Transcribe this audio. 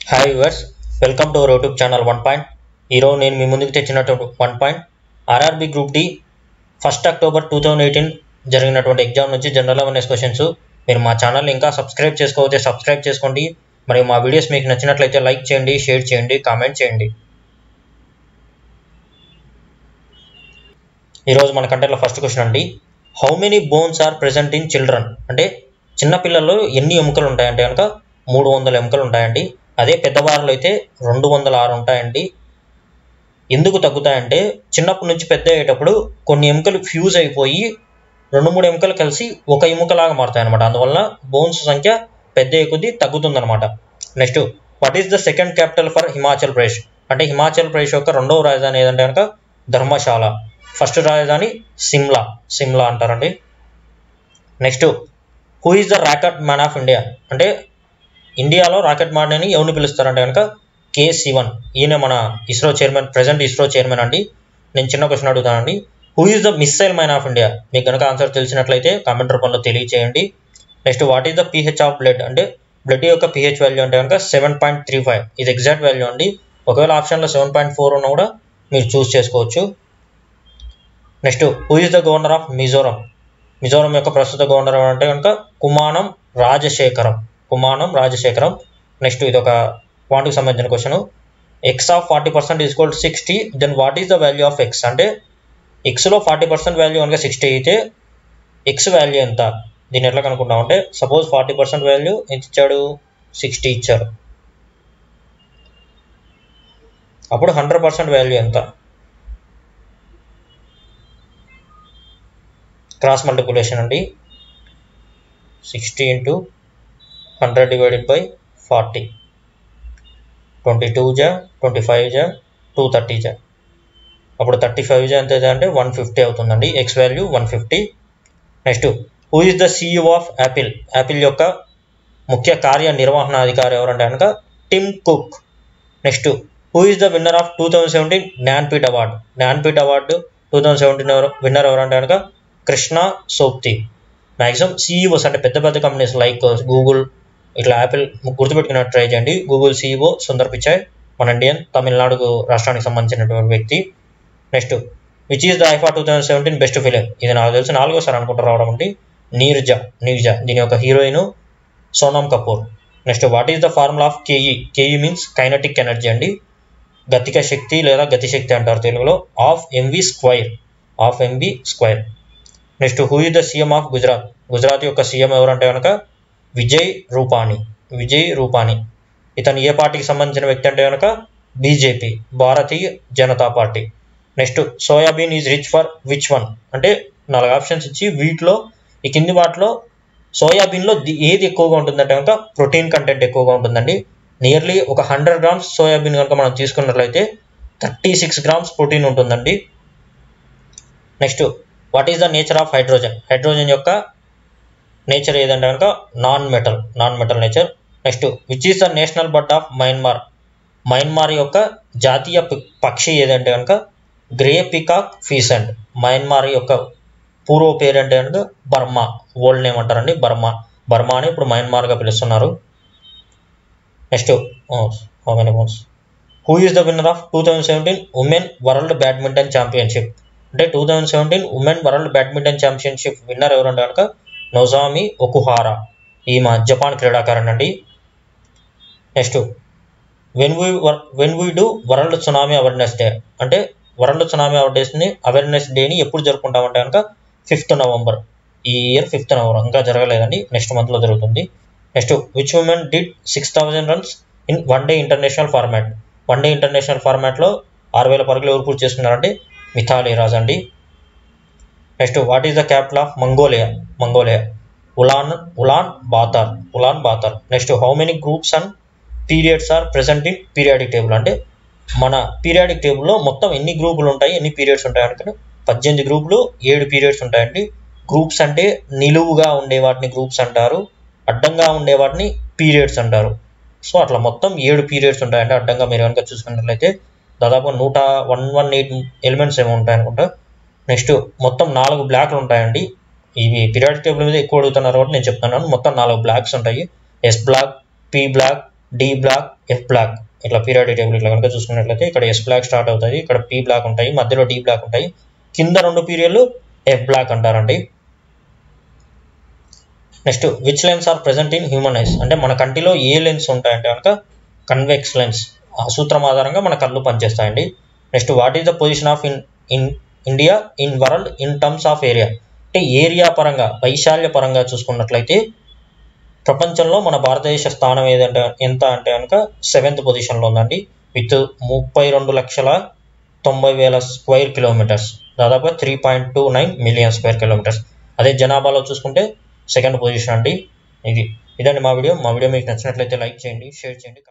hi viewers welcome to our YouTube channel one point ఈరోజు నేను మీ ముందుకు తెచ్చినటువంటి one point RRB group D first October two thousand eighteen జరిగినటువంటి exam నుంచి జనరల్ అవేర్నెస్ క్వశ్చన్స్ మీరు మా ఛానల్ ఇంకా సబ్స్క్రైబ్ చేసుకోవచ్చు సబ్స్క్రైబ్ చేసుకోండి మరియు మా వీడియోస్ మీకు నచ్చినట్లయితే లైక్ చేయండి షేర్ చేయండి కామెంట్ చేయండి ఈరోజు మన కంటెంట్లో ఫస్ట్ క్వశ్చన్ అండి how many bones are present in children అంటే చిన్నపిల్లల్లో ఎన్ని ఎముకలు ఉంటాయంటే కనుక మూడు వందల ఎముకలు ఉంటాయండి అదే పెద్దవారిలో అయితే రెండు వందల ఆరు ఉంటాయండి ఎందుకు తగ్గుతాయంటే చిన్నప్పటి నుంచి పెద్ద అయ్యేటప్పుడు కొన్ని ఎముకలు ఫ్యూజ్ అయిపోయి రెండు మూడు ఎముకలు కలిసి ఒక ఎముకలాగా మారుతాయి అనమాట అందువల్ల బోన్స్ సంఖ్య పెద్ద కొద్దీ తగ్గుతుందన్నమాట next what is the second capital for Himachal Pradesh అంటే హిమాచల్ ప్రదేశ్ యొక్క రెండవ రాజధాని ఏదంటే కనుక ధర్మశాల ఫస్ట్ రాజధాని సిమ్లా సిమ్లా అంటారండి next who is the rocket man of India అంటే ఇండియాలో రాకెట్ మ్యాన్ అని ఎవరిని పిలుస్తారంటే కనుక కే శివన్ ఈయన మన ISRO chairman present ISRO chairman అండి నేను చిన్న క్వశ్చన్ అడుగుతానండి who is the missile man of India మీకు కనుక ఆన్సర్ తెలిసినట్లయితే కామెంట్ రూపంలో తెలియచేయండి next what is the pH of blood అంటే బ్లడ్ యొక్క పిహెచ్ వాల్యూ అంటే కనుక సెవెన్ పాయింట్ త్రీ ఫైవ్ ఇది ఎగ్జాక్ట్ వాల్యూ అండి ఒకవేళ ఆప్షన్లో సెవెన్ పాయింట్ ఫోర్ ఉన్నా కూడా మీరు చూస్ చేసుకోవచ్చు next who is the governor of Mizoram Mizoram యొక్క ప్రస్తుత గవర్నర్ అంటే కనుక కుమానం రాజశేఖరం కుమానం రాజశేఖరం నెక్స్ట్ ఇది ఒక పాయింట్కి సంబంధించిన question X of forty percent is equal sixty then what is the value of X అంటే ఎక్స్లో ఫార్టీ పర్సెంట్ వాల్యూ కనుక సిక్స్టీ అయితే ఎక్స్ వాల్యూ ఎంత దీన్ని ఎట్లా కనుక్కుంటాం అంటే సపోజ్ ఫార్టీ పర్సెంట్ వాల్యూ ఎంత ఇచ్చాడు సిక్స్టీ ఇచ్చారు అప్పుడు హండ్రెడ్ పర్సెంట్ వాల్యూ ఎంత క్రాస్ మల్టిపులేషన్ అండి sixty into hundred divided by forty twenty two జా ట్వంటీ ఫైవ్ జా టూ థర్టీ జా అప్పుడు థర్టీ ఫైవ్ జా ఎంత అంటే వన్ ఫిఫ్టీ అవుతుందండి X value one fifty next who is the CEO of Apple Apple యొక్క ముఖ్య కార్యనిర్వహణాధికారి ఎవరంటే కనుక Tim Cook next who is the winner of two thousand seventeen Jnanpith award Jnanpith award two thousand seventeen ఎవరు విన్నర్ ఎవరంటే కనుక Krishna Sobti maximum CEOs అంటే పెద్ద పెద్ద కంపెనీస్ లైక్ గూగుల్ ఇట్లా యాపిల్ గుర్తుపెట్టుకున్నట్టు ట్రై చేయండి గూగుల్ సీఈఓ సుందర్ పిచాయ్ మన ఇండియన్ తమిళనాడు రాష్ట్రానికి సంబంధించినటువంటి వ్యక్తి next which is the IIFA two thousand seventeen best film ఇది నాకు తెలిసి నాలుగోసారి అనుకుంటూ రావడం అంటే నీర్జా నీర్జా దీని యొక్క heroine Sonam Kapoor next what is the formula of KE KE means kinetic energy అండి గతిక శక్తి లేదా గతిశక్తి అంటారు తెలుగులో half MV square half MV square next who is the CM of Gujarat Gujarat యొక్క సీఎం ఎవరంటే కనుక విజయ్ రూపానీ విజయ్ రూపానీ ఇతను ఏ పార్టీకి సంబంధించిన వ్యక్తి అంటే కనుక BJP Bharatiya Janata party next soybean is rich for which one అంటే నాలుగు ఆప్షన్స్ ఇచ్చి వీటిలో ఈ కింది వాటిలో సోయాబీన్లో ఏది ఎక్కువగా ఉంటుందంటే కనుక ప్రోటీన్ కంటెంట్ ఎక్కువగా ఉంటుందండి నియర్లీ ఒక హండ్రెడ్ గ్రామ్స్ సోయాబీన్ కనుక మనం తీసుకున్నట్లయితే థర్టీ సిక్స్ గ్రామ్స్ ప్రోటీన్ ఉంటుందండి next what is the nature of hydrogen hydrogen యొక్క నేచర్ ఏదంటే కనుక non metal non metal nature next which is the national bird of Myanmar Myanmar యొక్క జాతీయ పక్షి ఏదంటే కనుక గ్రే పికాక్ ఫీసెంట్ మయన్మార్ యొక్క పూర్వ పేరు అంటే కనుక బర్మా ఓల్డ్ నేమ్ అంటారండి బర్మా బర్మా అని ఇప్పుడు మయన్మార్గా పిలుస్తున్నారు next how many months who is the winner of two thousand seventeen women world badminton championship అంటే two thousand seventeen women world badminton championship winner ఎవరంటే కనుక నొజామి ఒకుహారా ఈమె Japan క్రీడాకారుడు అండి next when we when we do world tsunami awareness day అంటే world tsunami అవేర్నెస్ని awareness డేని ఎప్పుడు జరుపుకుంటామంటే కనుక ఫిఫ్త్ నవంబర్ ఈ ఇయర్ ఫిఫ్త్ నవంబర్ ఇంకా జరగలేదండి నెక్స్ట్ మంత్లో జరుగుతుంది next which women did six thousand runs in one day international format one day international ఫార్మాట్లో ఆరు వేల పరుగులు ఎవరు పూర్తి చేసుకున్నారంటే మిథాలీ రాజ్ అండి next what is the capital of Mongolia Mongolia Ulaan Ulaanbaatar Ulaanbaatar next how many groups and periods are present in periodic table అంటే మన పీరియాడిక్ టేబుల్లో మొత్తం ఎన్ని గ్రూపులు ఉంటాయి ఎన్ని పీరియడ్స్ ఉంటాయి అంటే పద్దెనిమిది గ్రూపులు ఏడు పీరియడ్స్ ఉంటాయండి గ్రూప్స్ అంటే నిలువుగా ఉండే వాటిని గ్రూప్స్ అంటారు అడ్డంగా ఉండే వాటిని పీరియడ్స్ అంటారు సో అట్లా మొత్తం ఏడు పీరియడ్స్ ఉంటాయండి అడ్డంగా మీరు కనుక చూసుకున్నట్లయితే దాదాపు నూట వన్ వన్ ఎయిట్ ఎలిమెంట్స్ ఏమో ఉంటాయి అనుకుంటా నెక్స్ట్ మొత్తం నాలుగు బ్లాక్లు ఉంటాయండి ఇవి పీరియాడిక్ టేబుల్ మీద ఎక్కువ అడుగుతున్నారు కాబట్టి నేను చెప్తున్నాను మొత్తం నాలుగు బ్లాక్స్ ఉంటాయి S block P block D block F block ఇట్లా పీరియాడిక్ టేబుల్ ఇట్లా కనుక చూసుకున్నట్లయితే ఇక్కడ ఎస్ బ్లాక్ స్టార్ట్ అవుతుంది ఇక్కడ పి బ్లాక్ ఉంటాయి మధ్యలో డి బ్లాక్ ఉంటాయి కింద రెండు పీరియడ్లు ఎఫ్ బ్లాక్ అంటారండి next which lens are present in human eyes అంటే మన కంటిలో ఏ లెన్స్ ఉంటాయంటే కనుక కన్వెక్స్ లెన్స్ ఆ సూత్రం ఆధారంగా మన కళ్ళు పనిచేస్తాయండి next what is the position of in in India in world in terms of area అంటే ఏరియా పరంగా వైశాల్య పరంగా చూసుకున్నట్లయితే ప్రపంచంలో మన భారతదేశ స్థానం ఏదంటే ఎంత అంటే కనుక సెవెంత్ పొజిషన్లో ఉందండి విత్ ముప్పై రెండు లక్షల తొంభై వేల స్క్వేర్ కిలోమీటర్స్ దాదాపుగా three point two nine million square kilometres అదే జనాభాలో చూసుకుంటే సెకండ్ పొజిషన్ అండి ఇది ఇదండి మా వీడియో మా వీడియో మీకు నచ్చినట్లయితే లైక్ చేయండి షేర్ చేయండి